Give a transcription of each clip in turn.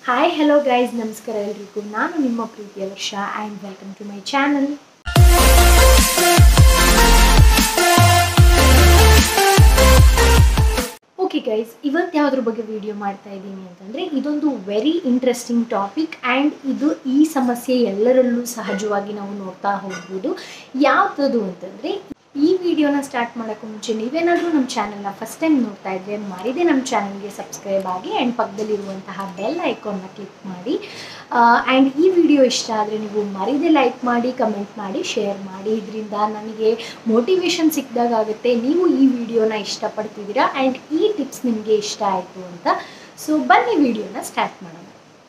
hi hello guys ನಮಸ್ಕಾರ ಎಲ್ರಿಗೂ ನಾನು ನಿಮ್ಮ ಪ್ರೀತಿಯ Varsha and welcome to my channel okay guys ಇವತ್ತು ಯಾವುದ್ರ ಬಗ್ಗೆ ವಿಡಿಯೋ ಮಾಡ್ತಾ ಇದ್ದೀನಿ ಅಂತಂದರೆ ಇದೊಂದು ವೆರಿ ಇಂಟ್ರೆಸ್ಟಿಂಗ್ ಟಾಪಿಕ್ ಆ್ಯಂಡ್ ಇದು ಈ ಸಮಸ್ಯೆ ಎಲ್ಲರಲ್ಲೂ ಸಹಜವಾಗಿ ನಾವು ನೋಡ್ತಾ ಹೋಗ್ಬೋದು ಯಾವುದದು ಅಂತಂದರೆ ಈ ವಿಡಿಯೋನ ಸ್ಟಾರ್ಟ್ ಮಾಡೋಕ್ಕೂ ಮುಂಚೆ ನೀವೇನಾದರೂ ನಮ್ಮ ಚಾನಲ್ನ ಫಸ್ಟ್ ಟೈಮ್ ನೋಡ್ತಾ ಇದ್ದರೆ ಮರಿದೇ ನಮ್ಮ ಚಾನಲ್ಗೆ ಸಬ್ಸ್ಕ್ರೈಬ್ ಆಗಿ ಆ್ಯಂಡ್ ಪಕ್ಕದಲ್ಲಿರುವಂತಹ ಬೆಲ್ ಐಕಾನ್ನ ಕ್ಲಿಕ್ ಮಾಡಿ ಆ್ಯಂಡ್ ಈ ವಿಡಿಯೋ ಇಷ್ಟ ಆದರೆ ನೀವು ಮರಿದೇ ಲೈಕ್ ಮಾಡಿ ಕಮೆಂಟ್ ಮಾಡಿ ಶೇರ್ ಮಾಡಿ ಇದರಿಂದ ನನಗೆ ಮೋಟಿವೇಶನ್ ಸಿಕ್ಕಿದಾಗ ಆಗುತ್ತೆ ನೀವು ಈ ವಿಡಿಯೋನ ಇಷ್ಟಪಡ್ತಿದ್ದೀರಾ ಆ್ಯಂಡ್ ಈ ಟಿಪ್ಸ್ ನಿಮಗೆ ಇಷ್ಟ ಆಯಿತು ಅಂತ ಸೊ ಬನ್ನಿ ವಿಡಿಯೋನ ಸ್ಟಾರ್ಟ್ ಮಾಡೋಣ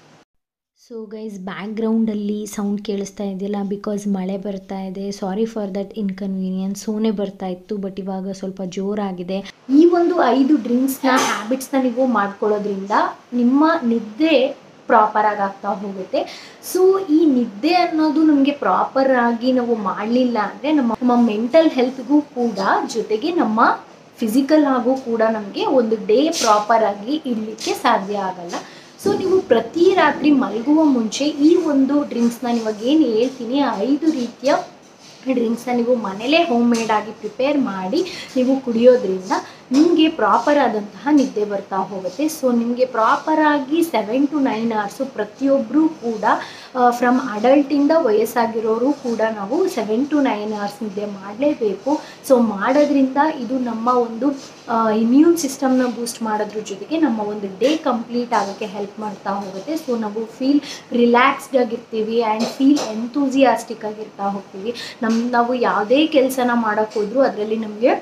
ಸೊ ಗೈಸ್ ಬ್ಯಾಕ್ಗ್ರೌಂಡಲ್ಲಿ ಸೌಂಡ್ ಕೇಳಿಸ್ತಾ ಇದೆಯಲ್ಲ ಬಿಕಾಸ್ ಮಳೆ ಬರ್ತಾ ಇದೆ ಸಾರಿ ಫಾರ್ ದಟ್ ಇನ್ಕನ್ವೀನಿಯನ್ಸ್ ಸೋನೆ ಬರ್ತಾ ಇತ್ತು ಬಟ್ ಇವಾಗ ಸ್ವಲ್ಪ ಜೋರಾಗಿದೆ ಈ ಒಂದು ಐದು ಡ್ರಿಂಕ್ಸ್ನ ಹ್ಯಾಬಿಟ್ಸ್ನ ನೀವು ಮಾಡ್ಕೊಳ್ಳೋದ್ರಿಂದ ನಿಮ್ಮ ನಿದ್ದೆ ಪ್ರಾಪರಾಗಿ ಆಗ್ತಾ ಹೋಗುತ್ತೆ ಸೊ ಈ ನಿದ್ದೆ ಅನ್ನೋದು ನಮಗೆ ಪ್ರಾಪರ್ ಆಗಿ ನಾವು ಮಾಡಲಿಲ್ಲ ಅಂದರೆ ನಮ್ಮ ನಮ್ಮ ಮೆಂಟಲ್ ಹೆಲ್ತ್ಗೂ ಕೂಡ ಜೊತೆಗೆ ನಮ್ಮ ಫಿಸಿಕಲ್ ಆಗೂ ಕೂಡ ನಮಗೆ ಒಂದು ಡೇ ಪ್ರಾಪರ್ ಆಗಿ ಇಡಲಿಕ್ಕೆ ಸಾಧ್ಯ ಆಗಲ್ಲ ಸೊ ನೀವು ಪ್ರತಿ ರಾತ್ರಿ ಮಲಗುವ ಮುಂಚೆ ಈ ಒಂದು ಡ್ರಿಂಕ್ಸ್ನ ಇವಾಗ ಏನು ಹೇಳ್ತೀನಿ ಆ ಐದು ರೀತಿಯ ಡ್ರಿಂಕ್ಸ್ನ ನೀವು ಮನೇಲೇ ಹೋಮ್ ಮೇಡ್ ಆಗಿ ಪ್ರಿಪೇರ್ ಮಾಡಿ ನೀವು ಕುಡಿಯೋದ್ರಿಂದ ನಿಮಗೆ ಪ್ರಾಪರ್ ಆದಂತಹ ನಿದ್ದೆ ಬರ್ತಾ ಹೋಗುತ್ತೆ ಸೊ ನಿಮಗೆ ಪ್ರಾಪರಾಗಿ ಸೆವೆನ್ ಟು ನೈನ್ ಅವರ್ಸು ಪ್ರತಿಯೊಬ್ಬರೂ ಕೂಡ ಫ್ರಮ್ ಅಡಲ್ಟಿಂದ ವಯಸ್ಸಾಗಿರೋರು ಕೂಡ ನಾವು ಸೆವೆನ್ ಟು ನೈನ್ ಅವರ್ಸ್ ನಿದ್ದೆ ಮಾಡಲೇಬೇಕು ಸೊ ಮಾಡೋದ್ರಿಂದ ಇದು ನಮ್ಮ ಒಂದು ಇಮ್ಯೂನ್ ಸಿಸ್ಟಮ್ನ ಬೂಸ್ಟ್ ಮಾಡೋದ್ರ ಜೊತೆಗೆ ನಮ್ಮ ಒಂದು ಡೇ ಕಂಪ್ಲೀಟ್ ಆಗೋಕ್ಕೆ ಹೆಲ್ಪ್ ಮಾಡ್ತಾ ಹೋಗುತ್ತೆ ಸೊ ನಾವು ಫೀಲ್ ರಿಲ್ಯಾಕ್ಸ್ಡ್ ಆಗಿರ್ತೀವಿ ಆ್ಯಂಡ್ ಫೀಲ್ ಎಂತೂಸಿಯಾಸ್ಟಿಕ್ ಆಗಿರ್ತಾ ಹೋಗ್ತೀವಿ ನಮ್ಮ ನಾವು ಯಾವುದೇ ಕೆಲಸನ ಮಾಡೋಕ್ಕೆ ಹೋದರೂ ಅದರಲ್ಲಿ ನಮಗೆ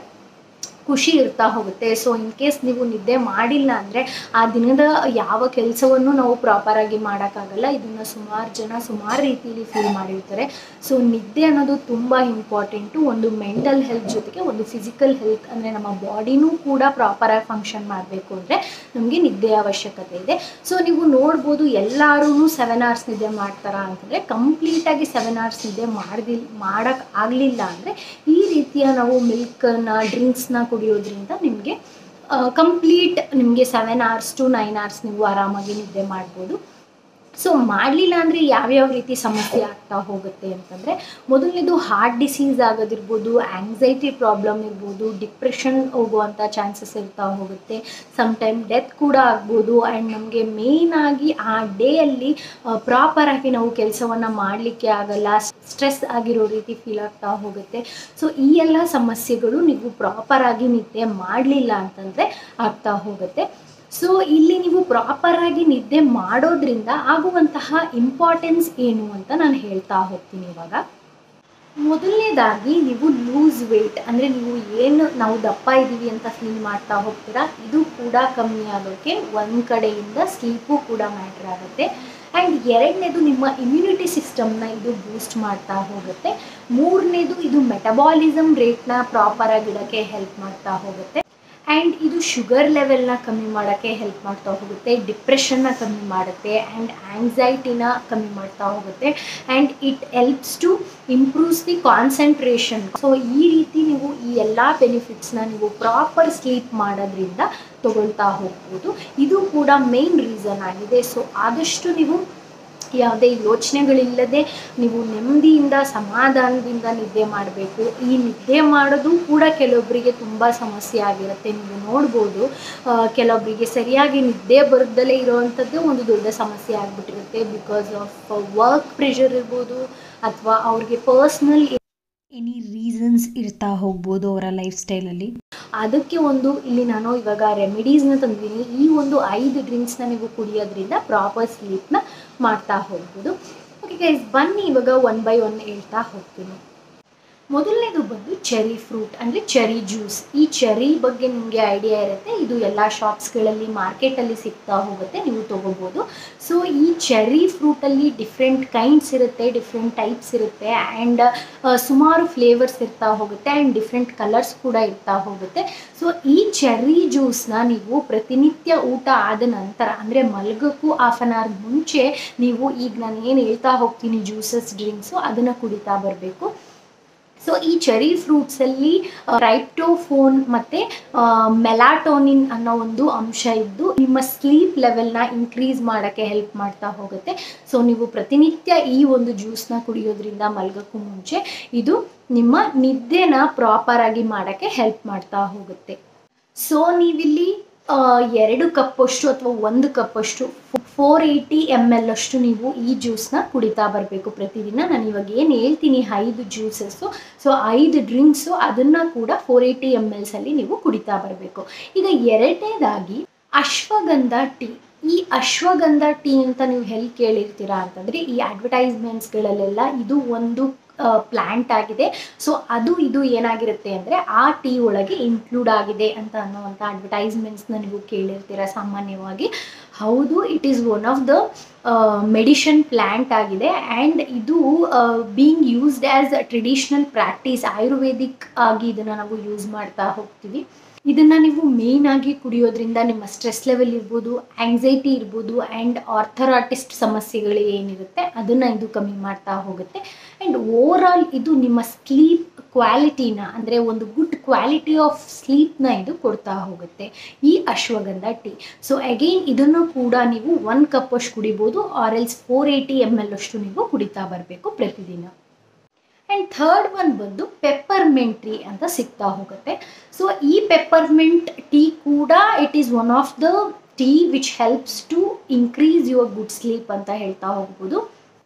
ಖುಷಿ ಇರ್ತಾ ಹೋಗುತ್ತೆ ಸೊ ಇನ್ ಕೇಸ್ ನೀವು ನಿದ್ದೆ ಮಾಡಿಲ್ಲ ಅಂದರೆ ಆ ದಿನದ ಯಾವ ಕೆಲಸವನ್ನು ನಾವು ಪ್ರಾಪರಾಗಿ ಮಾಡೋಕ್ಕಾಗಲ್ಲ ಇದನ್ನು ಸುಮಾರು ಜನ ಸುಮಾರು ರೀತಿಯಲ್ಲಿ ಫೀಲ್ ಮಾಡಿರ್ತಾರೆ ಸೊ ನಿದ್ದೆ ಅನ್ನೋದು ತುಂಬ ಇಂಪಾರ್ಟೆಂಟು ಒಂದು ಮೆಂಟಲ್ ಹೆಲ್ತ್ ಜೊತೆಗೆ ಒಂದು ಫಿಸಿಕಲ್ ಹೆಲ್ತ್ ಅಂದರೆ ನಮ್ಮ ಬಾಡಿನೂ ಕೂಡ ಪ್ರಾಪರಾಗಿ ಫಂಕ್ಷನ್ ಮಾಡಬೇಕು ಅಂದರೆ ನಮಗೆ ನಿದ್ದೆಯ ಅವಶ್ಯಕತೆ ಇದೆ ಸೊ ನೀವು ನೋಡ್ಬೋದು ಎಲ್ಲರೂ ಸೆವೆನ್ ಅವರ್ಸ್ ನಿದ್ದೆ ಮಾಡ್ತಾರಾ ಅಂತಂದರೆ ಕಂಪ್ಲೀಟಾಗಿ ಸೆವೆನ್ ಅವರ್ಸ್ ನಿದ್ದೆ ಮಾಡ್ದಿಲ್ ಮಾಡೋಕ್ಕೆ ಆಗಲಿಲ್ಲ ಅಂದರೆ ಈ ರೀತಿಯ ನಾವು ಮಿಲ್ಕನ್ನ ಡ್ರಿಂಕ್ಸ್ನ ಕುಡಿಯೋದ್ರಿಂದ ನಿಮಗೆ ಕಂಪ್ಲೀಟ್ ನಿಮಗೆ seven hours to nine hours ನೀವು ಆರಾಮಾಗಿ ನಿದ್ದೆ ಮಾಡ್ಬೋದು ಸೊ ಮಾಡಲಿಲ್ಲ ಅಂದರೆ ಯಾವ್ಯಾವ ರೀತಿ ಸಮಸ್ಯೆ ಆಗ್ತಾ ಹೋಗುತ್ತೆ ಅಂತಂದರೆ ಮೊದಲನೇದು ಹಾರ್ಟ್ ಡಿಸೀಸ್ ಆಗೋದಿರ್ಬೋದು ಆ್ಯಂಗ್ಸೈಟಿ ಪ್ರಾಬ್ಲಮ್ ಇರ್ಬೋದು ಡಿಪ್ರೆಷನ್ ಹೋಗುವಂಥ ಚಾನ್ಸಸ್ ಇರ್ತಾ ಹೋಗುತ್ತೆ ಸಮ್ಟೈಮ್ ಡೆತ್ ಕೂಡ ಆಗ್ಬೋದು ಆ್ಯಂಡ್ ನಮಗೆ ಮೇಯ್ನಾಗಿ ಆ ಡೇಯಲ್ಲಿ ಪ್ರಾಪರಾಗಿ ನಾವು ಕೆಲಸವನ್ನು ಮಾಡಲಿಕ್ಕೆ ಆಗಲ್ಲ ಸ್ಟ್ರೆಸ್ ಆಗಿರೋ ರೀತಿ ಫೀಲ್ ಆಗ್ತಾ ಹೋಗುತ್ತೆ ಸೊ ಈ ಎಲ್ಲ ಸಮಸ್ಯೆಗಳು ನೀವು ಪ್ರಾಪರಾಗಿ ನಿದ್ದೆ ಮಾಡಲಿಲ್ಲ ಅಂತಂದರೆ ಆಗ್ತಾ ಹೋಗುತ್ತೆ ಸೊ ಇಲ್ಲಿ ನೀವು ಪ್ರಾಪರಾಗಿ ನಿದ್ದೆ ಮಾಡೋದ್ರಿಂದ ಆಗುವಂತಹ ಇಂಪಾರ್ಟೆನ್ಸ್ ಏನು ಅಂತ ನಾನು ಹೇಳ್ತಾ ಹೋಗ್ತೀನಿ ಇವಾಗ ಮೊದಲನೇದಾಗಿ ನೀವು ಲೂಸ್ ವೆಯ್ಟ್ ಅಂದರೆ ನೀವು ಏನು ನಾವು ದಪ್ಪ ಇದ್ದೀವಿ ಅಂತ ಫೀಲ್ ಮಾಡ್ತಾ ಹೋಗ್ತೀರಾ ಇದು ಕೂಡ ಕಮ್ಮಿ ಆಗೋಕ್ಕೆ ಒಂದು ಕಡೆಯಿಂದ ಸ್ಲೀಪು ಕೂಡ ಮ್ಯಾಟ್ರ್ ಆಗುತ್ತೆ ಆ್ಯಂಡ್ ಎರಡನೇದು ನಿಮ್ಮ ಇಮ್ಯುನಿಟಿ ಸಿಸ್ಟಮ್ನ ಇದು ಬೂಸ್ಟ್ ಮಾಡ್ತಾ ಹೋಗುತ್ತೆ ಮೂರನೇದು ಇದು ಮೆಟಬಾಲಿಸಮ್ ರೇಟ್ನ ಪ್ರಾಪರಾಗಿ ಇಡೋಕ್ಕೆ ಹೆಲ್ಪ್ ಮಾಡ್ತಾ ಹೋಗುತ್ತೆ ಆ್ಯಂಡ್ ಇದು ಶುಗರ್ ಲೆವೆಲ್ನ ಕಮ್ಮಿ ಮಾಡೋಕ್ಕೆ ಹೆಲ್ಪ್ ಮಾಡ್ತಾ ಹೋಗುತ್ತೆ ಡಿಪ್ರೆಷನ್ನ ಕಮ್ಮಿ ಮಾಡುತ್ತೆ ಆ್ಯಂಡ್ ಆ್ಯಂಗ್ಸೈಟಿನ ಕಮ್ಮಿ ಮಾಡ್ತಾ ಹೋಗುತ್ತೆ and it helps to improves the concentration so ಈ ರೀತಿ ನೀವು ಈ ಎಲ್ಲ ಬೆನಿಫಿಟ್ಸ್ನ ನೀವು ಪ್ರಾಪರ್ ಸ್ಲೀಪ್ ಮಾಡೋದ್ರಿಂದ ತಗೊಳ್ತಾ ಹೋಗ್ಬೋದು ಇದು ಕೂಡ ಮೇನ್ ರೀಸನ್ ಆಗಿದೆ ಸೊ ಆದಷ್ಟು ನೀವು ಯಾವುದೇ ಯೋಚನೆಗಳಿಲ್ಲದೆ ನೀವು ನೆಮ್ಮದಿಯಿಂದ ಸಮಾಧಾನದಿಂದ ನಿದ್ದೆ ಮಾಡಬೇಕು ಈ ನಿದ್ದೆ ಮಾಡೋದು ಕೂಡ ಕೆಲವೊಬ್ಬರಿಗೆ ತುಂಬ ಸಮಸ್ಯೆ ಆಗಿರುತ್ತೆ ನೀವು ನೋಡ್ಬೋದು ಕೆಲವೊಬ್ಬರಿಗೆ ಸರಿಯಾಗಿ ನಿದ್ದೆ ಬರದಲ್ಲೇ ಇರೋವಂಥದ್ದು ಒಂದು ದೊಡ್ಡ ಸಮಸ್ಯೆ ಆಗಿಬಿಟ್ಟಿರುತ್ತೆ ಬಿಕಾಸ್ ಆಫ್ ವರ್ಕ್ ಪ್ರೆಷರ್ ಇರ್ಬೋದು ಅಥವಾ ಅವ್ರಿಗೆ ಪರ್ಸ್ನಲ್ ಎನಿ ರೀಸನ್ಸ್ ಇರ್ತಾ ಹೋಗ್ಬೋದು ಅವರ ಲೈಫ್ ಸ್ಟೈಲಲ್ಲಿ ಅದಕ್ಕೆ ಒಂದು ಇಲ್ಲಿ ನಾನು ಇವಾಗ ರೆಮಿಡೀಸ್ನ ತಂದಿದ್ದೀನಿ ಈ ಒಂದು ಐದು ಡ್ರಿಂಕ್ಸ್ನ ನೀವು ಕುಡಿಯೋದ್ರಿಂದ ಪ್ರಾಪರ್ ಸ್ಲೀಪ್ನ ಮಾಡ್ತಾ ಹೋಗ್ಬೋದು ಓಕೆ ಗೈಸ್ ಬನ್ನಿ ಇವಾಗ ಒನ್ ಬೈ ಒನ್ ಹೇಳ್ತಾ ಹೋಗ್ತೀನಿ ಮೊದಲನೇದು ಬಂದು ಚೆರಿ ಫ್ರೂಟ್ ಅಂದರೆ ಚೆರಿ ಜ್ಯೂಸ್ ಈ ಚೆರಿ ಬಗ್ಗೆ ನಿಮಗೆ ಐಡಿಯಾ ಇರುತ್ತೆ ಇದು ಎಲ್ಲ ಶಾಪ್ಸ್ಗಳಲ್ಲಿ ಮಾರ್ಕೆಟಲ್ಲಿ ಸಿಗ್ತಾ ಹೋಗುತ್ತೆ ನೀವು ತೊಗೋಬೋದು ಸೊ ಈ ಚೆರಿ ಫ್ರೂಟಲ್ಲಿ ಡಿಫ್ರೆಂಟ್ ಕೈಂಡ್ಸ್ ಇರುತ್ತೆ ಡಿಫ್ರೆಂಟ್ ಟೈಪ್ಸ್ ಇರುತ್ತೆ ಆ್ಯಂಡ್ ಸುಮಾರು ಫ್ಲೇವರ್ಸ್ ಇರ್ತಾ ಹೋಗುತ್ತೆ ಆ್ಯಂಡ್ ಡಿಫ್ರೆಂಟ್ ಕಲರ್ಸ್ ಕೂಡ ಇರ್ತಾ ಹೋಗುತ್ತೆ ಸೊ ಈ ಚೆರ್ರಿ ಜ್ಯೂಸ್ನ ನೀವು ಪ್ರತಿನಿತ್ಯ ಊಟ ಆದ ನಂತರ ಅಂದರೆ ಮಲಗೋಕ್ಕೂ ಹಾಫ್ ಆನ್ ಅವರ್ ಮುಂಚೆ ನೀವು ಈಗ ನಾನು ಏನು ಹೇಳ್ತಾ ಹೋಗ್ತೀನಿ ಜ್ಯೂಸಸ್ ಡ್ರಿಂಕ್ಸು ಅದನ್ನು ಕುಡಿತಾ ಬರಬೇಕು ಸೊ ಈ ಚೆರಿ ಫ್ರೂಟ್ಸಲ್ಲಿ ರೈಪ್ಟೋಫೋನ್ ಮತ್ತು ಮೆಲಾಟೋನಿನ್ ಅನ್ನೋ ಒಂದು ಅಂಶ ಇದ್ದು ನಿಮ್ಮ ಸ್ಲೀಪ್ ಲೆವೆಲ್ನ ಇನ್ಕ್ರೀಸ್ ಮಾಡೋಕ್ಕೆ ಹೆಲ್ಪ್ ಮಾಡ್ತಾ ಹೋಗುತ್ತೆ ಸೊ ನೀವು ಪ್ರತಿನಿತ್ಯ ಈ ಒಂದು ಜ್ಯೂಸ್ನ ಕುಡಿಯೋದ್ರಿಂದ ಮಲಗೋಕ್ಕೂ ಮುಂಚೆ ಇದು ನಿಮ್ಮ ನಿದ್ದೆನ ಪ್ರಾಪರಾಗಿ ಮಾಡೋಕ್ಕೆ ಹೆಲ್ಪ್ ಮಾಡ್ತಾ ಹೋಗುತ್ತೆ ಸೊ ನೀವಿಲ್ಲಿ ಎರಡು ಕಪ್ಪಷ್ಟು ಅಥವಾ ಒಂದು ಕಪ್ಪಷ್ಟು ಫೋರ್ ಏಯ್ಟಿ ಎಮ್ ಎಲ್ ಅಷ್ಟು ನೀವು ಈ ಜ್ಯೂಸ್ನ ಕುಡಿತಾ ಬರಬೇಕು ಪ್ರತಿದಿನ ನಾನು ಇವಾಗ ಏನು ಹೇಳ್ತೀನಿ ಐದು ಜ್ಯೂಸಸ್ಸು ಸೊ ಐದು ಡ್ರಿಂಕ್ಸು ಅದನ್ನು ಕೂಡ ಫೋರ್ ಏಯ್ಟಿ ಎಮ್ ಎಲ್ಸಲ್ಲಿ ನೀವು ಕುಡಿತಾ ಬರಬೇಕು ಈಗ ಎರಡನೇದಾಗಿ ಅಶ್ವಗಂಧ ಟೀ ಈ ಅಶ್ವಗಂಧ ಟೀ ಅಂತ ನೀವು ಎಲ್ಲಿ ಕೇಳಿರ್ತೀರಾ ಅಂತಂದರೆ ಈ ಅಡ್ವರ್ಟೈಸ್ಮೆಂಟ್ಸ್ಗಳಲ್ಲೆಲ್ಲ ಇದು ಒಂದು ಪ್ಲ್ಯಾಂಟ್ ಆಗಿದೆ ಸೊ ಅದು ಇದು ಏನಾಗಿರುತ್ತೆ ಅಂದರೆ ಆ ಟೀ ಒಳಗೆ ಇನ್ಕ್ಲೂಡ್ ಆಗಿದೆ ಅಂತ ಅನ್ನೋವಂಥ ಅಡ್ವರ್ಟೈಸ್ಮೆಂಟ್ಸ್ನ ನೀವು ಕೇಳಿರ್ತೀರ ಸಾಮಾನ್ಯವಾಗಿ ಹೌದು it is one of the medicine plant ಆಗಿದೆ ಆ್ಯಂಡ್ ಇದು being used as traditional practice Ayurvedic ಆಗಿ ಇದನ್ನು ನಾವು ಯೂಸ್ ಮಾಡ್ತಾ ಹೋಗ್ತೀವಿ ಇದನ್ನು ನೀವು ಮೇಯ್ನ್ ಆಗಿ ಕುಡಿಯೋದ್ರಿಂದ ನಿಮ್ಮ ಸ್ಟ್ರೆಸ್ ಲೆವೆಲ್ ಇರ್ಬೋದು ಆಂಗ್ಸೈಟಿ ಇರ್ಬೋದು ಆ್ಯಂಡ್ ಆರ್ಥರಾಟಿಸ್ಟ್ ಸಮಸ್ಯೆಗಳು ಏನಿರುತ್ತೆ ಅದನ್ನು ಇದು ಕಮ್ಮಿ ಮಾಡ್ತಾ ಹೋಗುತ್ತೆ ಆ್ಯಂಡ್ ಓವರ್ ಆಲ್ ಇದು ನಿಮ್ಮ ಸ್ಲೀಪ್ ಕ್ವಾಲಿಟಿನ ಅಂದರೆ ಒಂದು ಗುಡ್ ಕ್ವಾಲಿಟಿ ಆಫ್ ಸ್ಲೀಪ್ನ ಇದು ಕೊಡ್ತಾ ಹೋಗುತ್ತೆ ಈ ಅಶ್ವಗಂಧ ಟೀ ಸೊ ಅಗೈನ್ ಇದನ್ನು ಕೂಡ ನೀವು ಒನ್ ಕಪ್ ಅಷ್ಟು ಕುಡಿಬೋದು or else four eighty M L ಅಷ್ಟು ನೀವು ಕುಡಿತಾ ಬರಬೇಕು ಪ್ರತಿದಿನ ಆ್ಯಂಡ್ ಥರ್ಡ್ ಒನ್ ಬಂದು ಪೆಪ್ಪರ್ಮೆಂಟ್ ಟೀ ಅಂತ ಸಿಗ್ತಾ ಹೋಗುತ್ತೆ ಸೊ ಈ ಪೆಪ್ಪರ್ಮೆಂಟ್ ಟೀ ಕೂಡ it is one of the tea which helps to increase your good sleep ಅಂತ ಹೇಳ್ತಾ ಹೋಗ್ಬೋದು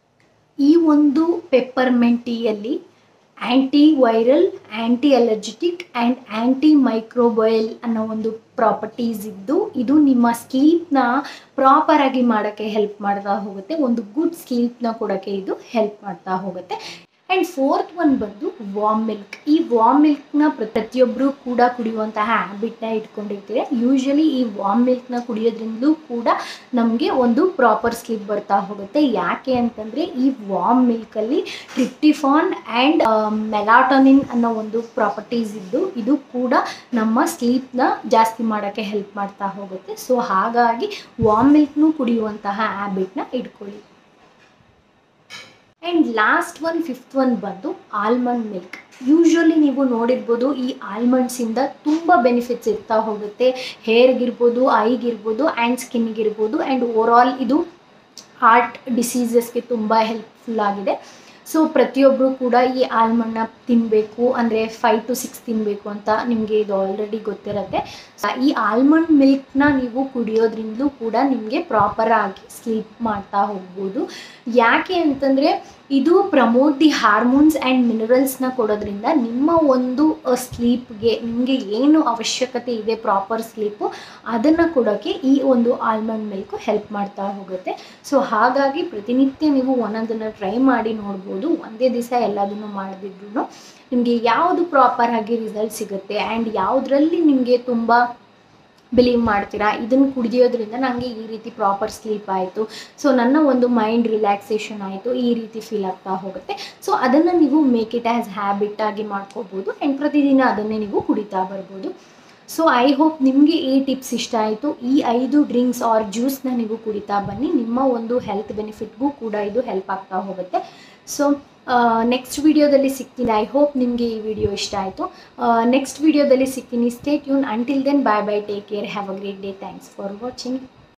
ಈ ಒಂದು ಪೆಪ್ಪರ್ಮೆಂಟ್ ಟೀಯಲ್ಲಿ anti viral anti allergic and anti microbial ಅನ್ನೋ ಒಂದು ಪ್ರಾಪರ್ಟೀಸ್ ಇದ್ದು ಇದು ನಿಮ್ಮ ಸ್ಲೀಪ್ನ ಪ್ರಾಪರಾಗಿ ಮಾಡೋಕ್ಕೆ ಹೆಲ್ಪ್ ಮಾಡ್ತಾ ಹೋಗುತ್ತೆ ಒಂದು ಗುಡ್ ಸ್ಲೀಪ್ನ ಕೊಡೋಕ್ಕೆ ಇದು ಹೆಲ್ಪ್ ಮಾಡ್ತಾ ಹೋಗುತ್ತೆ ಆ್ಯಂಡ್ ಫೋರ್ತ್ ಒನ್ ಬಂದು ವಾಮ್ ಮಿಲ್ಕ್ ಈ ವಾಮ್ ಮಿಲ್ಕ್ನ ಪ್ರತಿಯೊಬ್ಬರು ಕೂಡ ಕುಡಿಯುವಂತಹ ಹ್ಯಾಬಿಟ್ನ ಇಟ್ಕೊಂಡಿರ್ತೀರಿ ಯೂಶ್ವಲಿ ಈ ವಾಮ್ ಮಿಲ್ಕ್ನ ಕುಡಿಯೋದ್ರಿಂದಲೂ ಕೂಡ ನಮಗೆ ಒಂದು ಪ್ರಾಪರ್ ಸ್ಲೀಪ್ ಬರ್ತಾ ಹೋಗುತ್ತೆ ಯಾಕೆ ಅಂತಂದರೆ ಈ ವಾಮ್ ಮಿಲ್ಕಲ್ಲಿ ಟ್ರಿಪ್ಟಿಫಾನ್ ಆ್ಯಂಡ್ ಮೆಲಾಟೋನಿನ್ ಅನ್ನೋ ಒಂದು ಪ್ರಾಪರ್ಟೀಸ್ ಇದ್ದು ಇದು ಕೂಡ ನಮ್ಮ ಸ್ಲೀಪ್ನ ಜಾಸ್ತಿ ಮಾಡೋಕ್ಕೆ ಹೆಲ್ಪ್ ಮಾಡ್ತಾ ಹೋಗುತ್ತೆ ಸೊ ಹಾಗಾಗಿ ವಾಮ್ ಮಿಲ್ಕ್ನೂ ಕುಡಿಯುವಂತಹ ಹ್ಯಾಬಿಟ್ನ ಇಟ್ಕೊಳ್ಳಿ and last one fifth one ಬಂದು ಆಲ್ಮಂಡ್ ಮಿಲ್ಕ್ ಯೂಶ್ವಲಿ ನೀವು ನೋಡಿರ್ಬೋದು ಈ ಆಲ್ಮಂಡ್ಸಿಂದ ತುಂಬ ಬೆನಿಫಿಟ್ಸ್ ಇರ್ತಾ ಹೋಗುತ್ತೆ ಹೇರ್ಗಿರ್ಬೋದು ಐಗಿರ್ಬೋದು ಆ್ಯಂಡ್ ಸ್ಕಿನ್ಗಿರ್ಬೋದು ಆ್ಯಂಡ್ ಓವರ್ ಆಲ್ ಇದು ಹಾರ್ಟ್ ಡಿಸೀಸಸ್ಗೆ ತುಂಬ ಹೆಲ್ಪ್ಫುಲ್ ಆಗಿದೆ ಸೊ ಪ್ರತಿಯೊಬ್ಬರು ಕೂಡ ಈ ಆಲ್ಮಂಡ್ನ ತಿನ್ನಬೇಕು ಅಂದರೆ ಫೈವ್ ಟು ಸಿಕ್ಸ್ ತಿನ್ನಬೇಕು ಅಂತ ನಿಮಗೆ ಇದು ಆಲ್ರೆಡಿ ಗೊತ್ತಿರುತ್ತೆ ಈ ಆಲ್ಮಂಡ್ ಮಿಲ್ಕ್ನ ನೀವು ಕುಡಿಯೋದ್ರಿಂದಲೂ ಕೂಡ ನಿಮಗೆ ಪ್ರಾಪರಾಗಿ ಸ್ಲೀಪ್ ಮಾಡ್ತಾ ಹೋಗ್ಬೋದು ಯಾಕೆ ಅಂತಂದರೆ ಇದು ಪ್ರಮೋಟ್ ದಿ ಹಾರ್ಮೋನ್ಸ್ ಆ್ಯಂಡ್ ಮಿನರಲ್ಸ್ನ ಕೊಡೋದ್ರಿಂದ ನಿಮ್ಮ ಒಂದು ಸ್ಲೀಪ್ಗೆ ನಿಮಗೆ ಏನು ಅವಶ್ಯಕತೆ ಇದೆ ಪ್ರಾಪರ್ ಸ್ಲೀಪು ಅದನ್ನು ಕೊಡೋಕ್ಕೆ ಈ ಒಂದು ಆಲ್ಮಂಡ್ ಮಿಲ್ಕು ಹೆಲ್ಪ್ ಮಾಡ್ತಾ ಹೋಗುತ್ತೆ ಸೊ ಹಾಗಾಗಿ ಪ್ರತಿನಿತ್ಯ ನೀವು ಒಂದೊಂದನ್ನು ಟ್ರೈ ಮಾಡಿ ನೋಡ್ಬೋದು ಒಂದೇ ದಿವಸ ಎಲ್ಲದನ್ನು ಮಾಡಿಬಿಟ್ರು ನಿಮಗೆ ಯಾವುದು ಪ್ರಾಪರಾಗಿ ರಿಸಲ್ಟ್ ಸಿಗುತ್ತೆ ಆ್ಯಂಡ್ ಯಾವುದರಲ್ಲಿ ನಿಮಗೆ ತುಂಬ ಬಿಲೀವ್ ಮಾಡ್ತೀರಾ ಇದನ್ನು ಕುಡಿಯೋದ್ರಿಂದ ನನಗೆ ಈ ರೀತಿ ಪ್ರಾಪರ್ ಸ್ಲೀಪ್ ಆಯಿತು ಸೊ ನನ್ನ ಒಂದು ಮೈಂಡ್ ರಿಲ್ಯಾಕ್ಸೇಷನ್ ಆಯಿತು ಈ ರೀತಿ ಫೀಲ್ ಆಗ್ತಾ ಹೋಗುತ್ತೆ ಸೊ ಅದನ್ನು ನೀವು ಮೇಕ್ ಇಟ್ ಆ್ಯಸ್ ಹ್ಯಾಬಿಟ್ ಆಗಿ ಮಾಡ್ಕೋಬೋದು ಆ್ಯಂಡ್ ಪ್ರತಿದಿನ ಅದನ್ನೇ ನೀವು ಕುಡಿತಾ ಬರ್ಬೋದು ಸೊ ಐ ಹೋಪ್ ನಿಮಗೆ ಈ ಟಿಪ್ಸ್ ಇಷ್ಟ ಆಯಿತು ಈ ಐದು ಡ್ರಿಂಕ್ಸ್ ಆರ್ ಜ್ಯೂಸ್ನ ನೀವು ಕುಡಿತಾ ಬನ್ನಿ ನಿಮ್ಮ ಒಂದು ಹೆಲ್ತ್ ಬೆನಿಫಿಟ್ಗೂ ಕೂಡ ಇದು ಹೆಲ್ಪ್ ಆಗ್ತಾ ಹೋಗುತ್ತೆ ಸೊ ನೆಕ್ಸ್ಟ್ ವಿಡಿಯೋದಲ್ಲಿ ಸಿಗ್ತೀನಿ ಐ ಹೋಪ್ ನಿಮಗೆ ಈ ವಿಡಿಯೋ ಇಷ್ಟ ಆಯಿತು ನೆಕ್ಸ್ಟ್ ವಿಡಿಯೋದಲ್ಲಿ ಸಿಗ್ತೀನಿ stay tune until then bye bye take care have a great day thanks for watching